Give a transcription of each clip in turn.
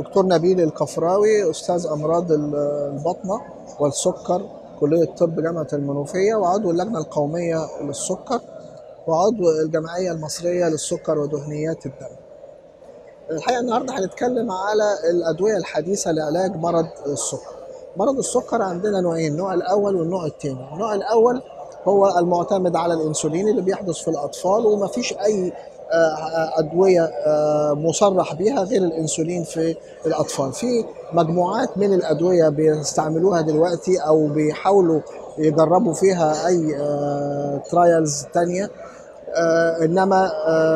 دكتور نبيل الكفراوي أستاذ أمراض البطنة والسكر كلية طب جامعة المنوفية وعضو اللجنة القومية للسكر وعضو الجمعية المصرية للسكر ودهنيات الدم. الحقيقة النهاردة هنتكلم على الأدوية الحديثة لعلاج مرض السكر. مرض السكر عندنا نوعين، النوع الأول والنوع الثاني. النوع الأول هو المعتمد على الأنسولين اللي بيحدث في الأطفال ومفيش أي ادويه مصرح بها غير الانسولين في الاطفال في مجموعات من الادويه بيستعملوها دلوقتي او بيحاولوا يجربوا فيها اي ترايلز تانية انما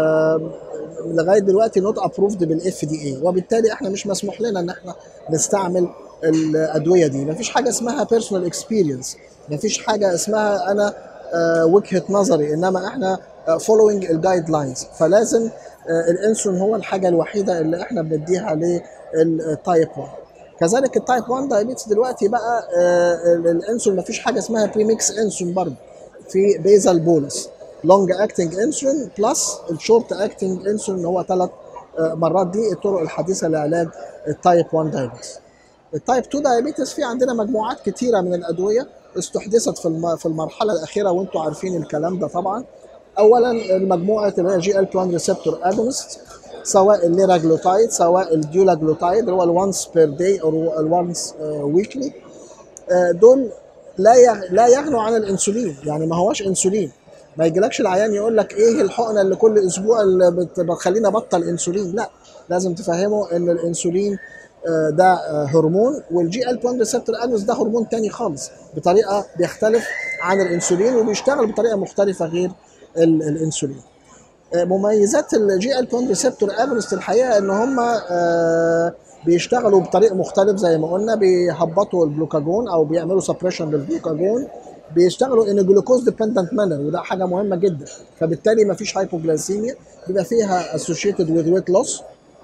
لغايه دلوقتي نوت ابروفد بالاف دي اي وبالتالي احنا مش مسموح لنا ان احنا نستعمل الادويه دي مفيش حاجه اسمها بيرسونال اكسبيرينس مفيش حاجه اسمها انا وجهه نظري انما احنا فولوينج الجايد لاينز فلازم الانسولين هو الحاجه الوحيده اللي احنا بنديها للتايب 1 كذلك التايب 1 دايابيتس دلوقتي بقى الانسولين مفيش حاجه اسمها بريميكس انسولين برضه في بيزال بولس لونج اكتنج انسولين بلس الشورت اكتنج انسولين هو ثلاث مرات دي الطرق الحديثه لعلاج التايب 1 دايابيتس التايب 2 دايابيتس في عندنا مجموعات كثيره من الادويه استحدثت في في المرحله الاخيره وانتم عارفين الكلام ده طبعا اولا مجموعه اللي هي جي ال 1 ريسبتور اجونست سواء الليراجلوتايد سواء الديولاجلوتايد اللي هو الوانس بير داي او الوانس ويكلي دول لا لا يغنوا عن الانسولين يعني ما هواش انسولين ما يجيلكش العيان يقول لك ايه الحقنه اللي كل اسبوع اللي بتخليني ابطل انسولين لا لازم تفهمه ان الانسولين ده هرمون والجي ال 1 ريسبتور اجونست ده هرمون تاني خالص بطريقه بيختلف عن الانسولين وبيشتغل بطريقه مختلفه غير الانسولين مميزات الجي ال 1 ريسبتور اجونست الحقيقه ان هم بيشتغلوا بطريق مختلف زي ما قلنا بيهبطوا الجلوكاجون او بيعملوا سبريشن للجلوكاجون بيشتغلوا ان جلوكوز ديبندنت مانر وده حاجه مهمه جدا فبالتالي ما فيش هايبوجلايسيميا بيبقى فيها اسوشيتد وذ ويت لوس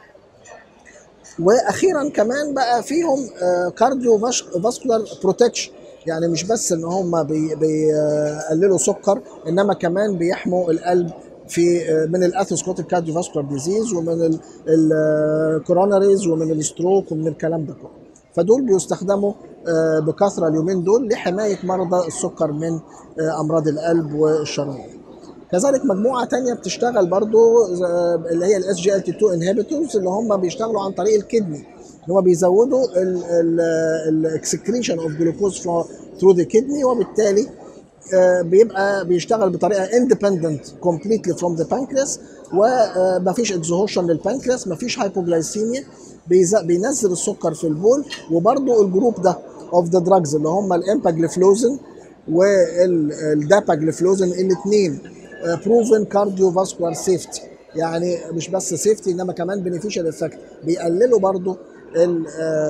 واخيرا كمان بقى فيهم كارديو فاسكولار بروتكشن يعني مش بس ان هم بيقللوا سكر انما كمان بيحموا القلب في من الاثيروسكلوتيك كارديوفاسكولار ديزيز ومن الكوروناريز ومن الستروك ومن الكلام ده كله فدول بيستخدموا بكثره اليومين دول لحمايه مرضى السكر من امراض القلب والشرايين كذلك مجموعه تانية بتشتغل برضو اللي هي الاس جي ال تي 2 انهبيتورز اللي هم بيشتغلوا عن طريق الكدني ان هم بيزودوا الاكسكريشن اوف جلوكوز ثرو ذا كدني وبالتالي بيبقى بيشتغل بطريقه اندبندنت كومبليتلي فروم ذا بانكرياس ومفيش اكزوهوشن للبانكرياس مفيش هايبوجلايسيميا بينزل السكر في البول وبرضو الجروب ده اوف ذا دراجز اللي هم الامباجليفلوزن والداباجليفلوزن الاثنين بروفن كارديو فاسكولار سيفتي يعني مش بس سيفتي انما كمان بنفيشال افكت بيقللوا برضو ال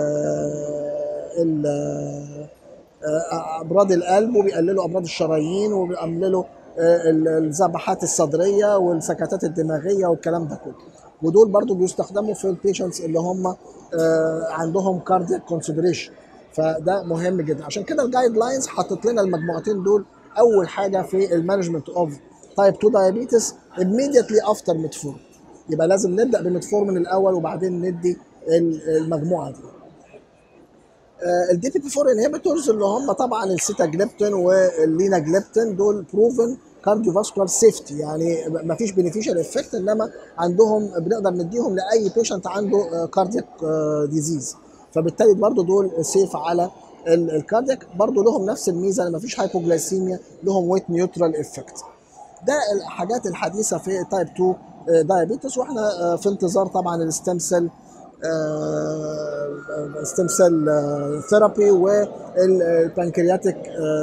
ال امراض القلب وبيقللوا امراض الشرايين وبيقللوا الذبحات الصدريه والسكتات الدماغيه والكلام ده كله ودول برضو بيستخدموا في البيشنتس اللي هم عندهم كاردياك كونسيدريشن فده مهم جدا عشان كده الجايد لاينز حطت لنا المجموعتين دول اول حاجه في المانجمنت اوف تايب 2 دايابيتس immediately افتر ميتفورم يبقى لازم نبدا بميتفورمين الاول وبعدين ندي المجموعه دي الدي بي بي 4 انهبيتورز اللي هم طبعا السيتاجليبتين والليناجليبتين دول بروفن كارديوفاسكولار سيفتي يعني ما فيش بينيفيشال افكت انما عندهم بنقدر نديهم لاي بيشنت عنده كاردياك ديزيز فبالتالي برضو دول سيف على الكاردياك برضو لهم نفس الميزه ما فيش هايبوجلايسيميا لهم ويت نيوترال افكت ده الحاجات الحديثه في تايب 2 دايابيتس واحنا في انتظار طبعا الستيم سيل ستيم سيل ثيرابي والبنكرياتيك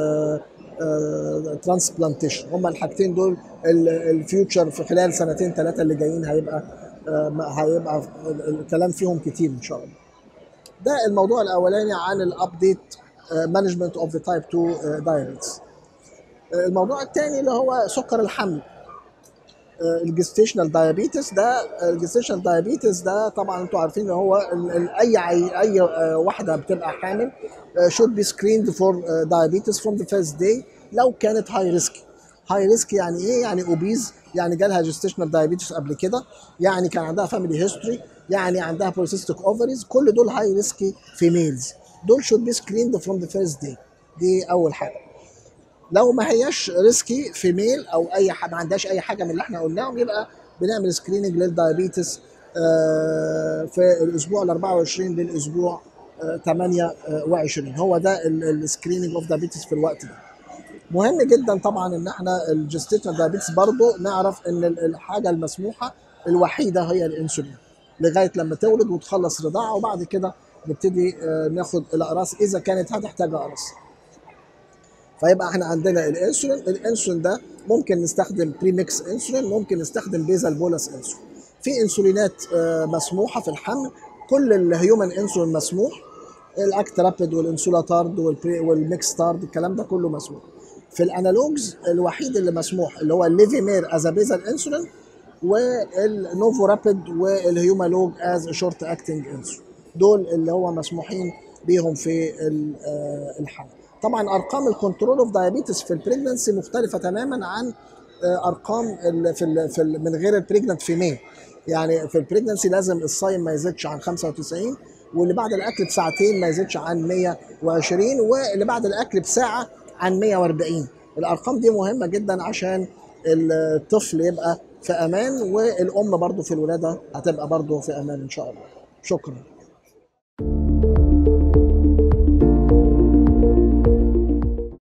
ترانسبلانتيشن هما الحاجتين دول الفيوتشر في خلال سنتين ثلاثه اللي جايين هيبقى هيبقى الكلام فيهم كتير ان شاء الله ده الموضوع الاولاني عن الابديت مانجمنت اوف ذا تايب 2 دايابيتس الموضوع الثاني اللي هو سكر الحمل الجستيشنال دايابيتس ده الجستيشنال دايابيتس ده طبعا انتوا عارفين ان هو اي اي واحده بتبقى حامل should be screened for diabetes from the first day لو كانت هاي ريسك هاي ريسك يعني ايه يعني اوبيز يعني جالها جستيشنال دايابيتس قبل كده يعني كان عندها فاميلي هيستوري يعني عندها بوليسيستيك اوفريز كل دول هاي ريسكي فيميلز دول شود بي سكريند فروم ذا فيرست داي دي اول حاجه لو ما هياش ريسكي فيميل او اي حاجه ما عندهاش اي حاجه من اللي احنا قلناهم يبقى بنعمل سكريننج للدايابيتس آه، في الاسبوع ال 24 للاسبوع آه، 28 هو ده السكريننج اوف دايابيتس في الوقت ده مهم جدا طبعا ان احنا الجستيشنال دايابيتس برضو نعرف ان ال- الحاجه المسموحه الوحيده هي الانسولين لغايه لما تولد وتخلص رضاعه وبعد كده نبتدي آه، ناخد الاقراص اذا كانت هتحتاج اقراص فيبقى احنا عندنا الانسولين الانسولين ده ممكن نستخدم بريميكس انسولين ممكن نستخدم بيزال بولس انسولين في انسولينات آه، مسموحه في الحمل كل الهيومن انسولين مسموح الاكترابيد والانسولاتارد والبري- والميكستارد الكلام ده كله مسموح في الانالوجز الوحيد اللي مسموح اللي هو الليفيمير از بيزال انسولين والنوفو رابيد والهيومالوج از شورت اكتنج انسولين دول اللي هو مسموحين بيهم في ال- آه، الحمل طبعا ارقام الكنترول اوف دايابيتس في البريجننسي مختلفه تماما عن آه، ارقام ال- في ال في ال من غير البريجننت فيميل يعني في البريجننسي لازم الصايم ما يزيدش عن 95 واللي بعد الاكل بساعتين ما يزيدش عن 120 واللي بعد الاكل بساعه عن 140 الارقام دي مهمه جدا عشان الطفل يبقى في امان والام برضو في الولاده هتبقى برضو في امان ان شاء الله شكرا